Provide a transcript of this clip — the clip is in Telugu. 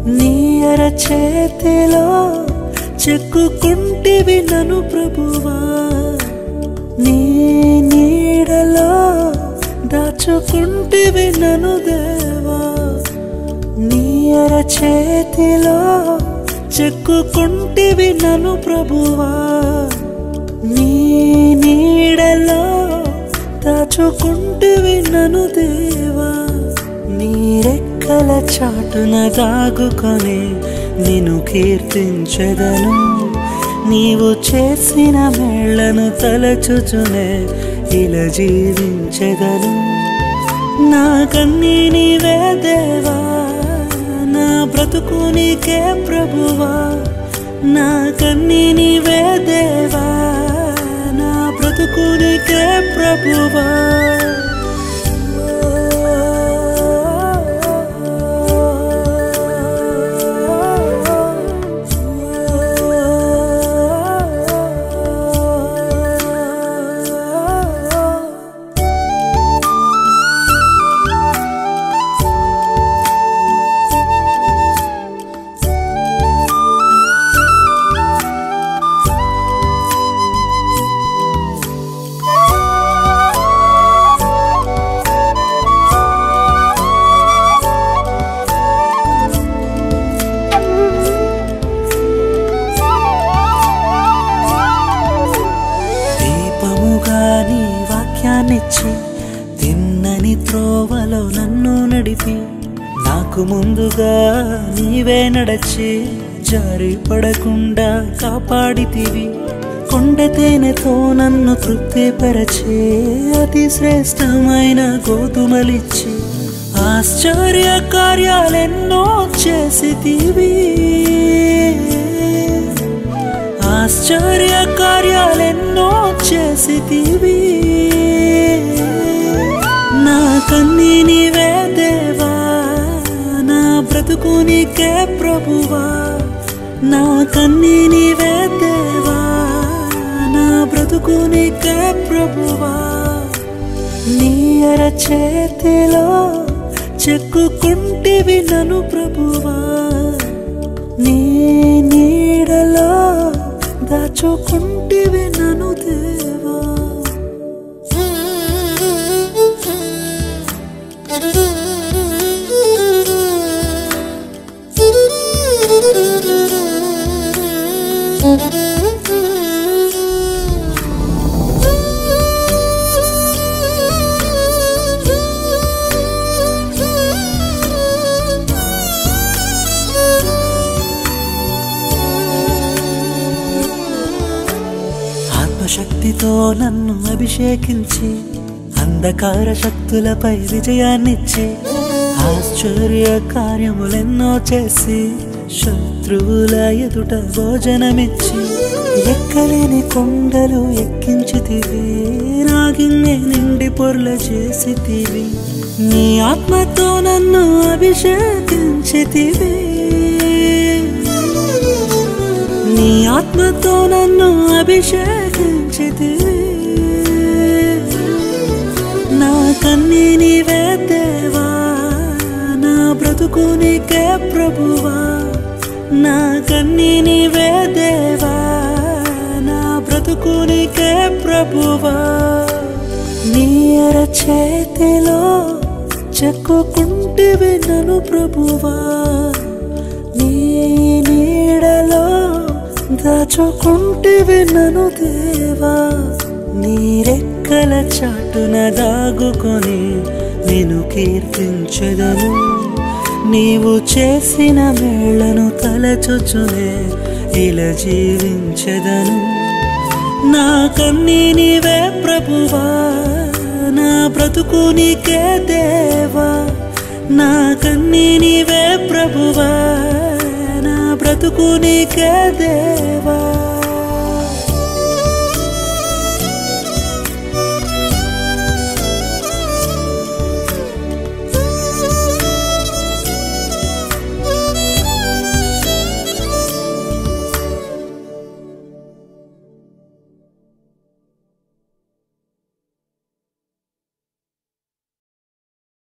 నీ అర చేతిలో చెక్కుకుంటివి నను ప్రభువా నీ నీడలో దాచుకుంటివి నను దేవా నీ అర చేతిలో చెక్కుకుంటివి నను ప్రభువా నీ నీడలో దాచుకుంటివి నను దేవా నీ రెక్కల చాటున దాగుకొని నిన్ను కీర్తించెదను నీవు చేసిన మేళ్లను తలచుచునే ఇలా జీవించెదను నా కన్నీ నీవే దేవా నా బ్రతుకు నీకే ప్రభువా నా కన్నీ నీవే దేవా నా బ్రతుకు నీకే ప్రభువా దీపముగా నీ వాక్యాన్నిచ్చి తిన్నని త్రోవలో నన్ను నడిపి నాకు ముందుగా నీవే నడచి జారి పడకుండా కాపాడితివి కొండ తేనెతో నన్ను తృప్తిపరచే అతి శ్రేష్టమైన గోధుమలిచ్చి ఆశ్చర్య కార్యాలెన్నో చేసితివి ఆశ్చర్య కార్యాలెన్నో చేసితివి నా కన్నీ నీవే దేవా నా బ్రతుకు నీకే ప్రభువా నా కన్నీ నీవే దేవా నా బ్రతుకు నీకే ప్రభువా నీ అర చేతిలో చెక్కుకుంటివి నను ప్రభువా నీ నీడలో దాచుకుంటివి నను దేవా ఆత్మశక్తితో నన్ను అభిషేకించి అంధకార శక్తులపై విజయాన్నిచ్చి ఆశ్చర్య కార్యములెన్నో చేసి శత్రువుల ఎదుట భోజనమిచ్చి ఎక్కలేని కొండలు ఎక్కించితివి రాగిన్నే నిండి పొర్ల చేసితివి నీ ఆత్మతో నన్ను అభిషేకించితివి నీ ఆత్మతో నన్ను అభిషేకించితివి నా కన్నీ నీవే దేవా నా బ్రతుకు నీకే ప్రభువా నా కన్నీ నీవే దేవా నా బ్రతుకు నీకే ప్రభువా నీ అర చేతిలో చెక్కుకుంటివి నను ప్రభువా నీ నీడలో దాచుకుంటివి నను దేవా నీ రెక్కల చాటున దాగుకొని నేను కీర్తించెదను నీవు చేసిన మేళ్లను తలచొచ్చునే ఇలా జీవించెదను నా కన్నీ నీవే ప్రభువా నా బ్రతుకు నీకే దేవా నా కన్నీ నీవే ప్రభువా నా బ్రతుకు నీకే దేవా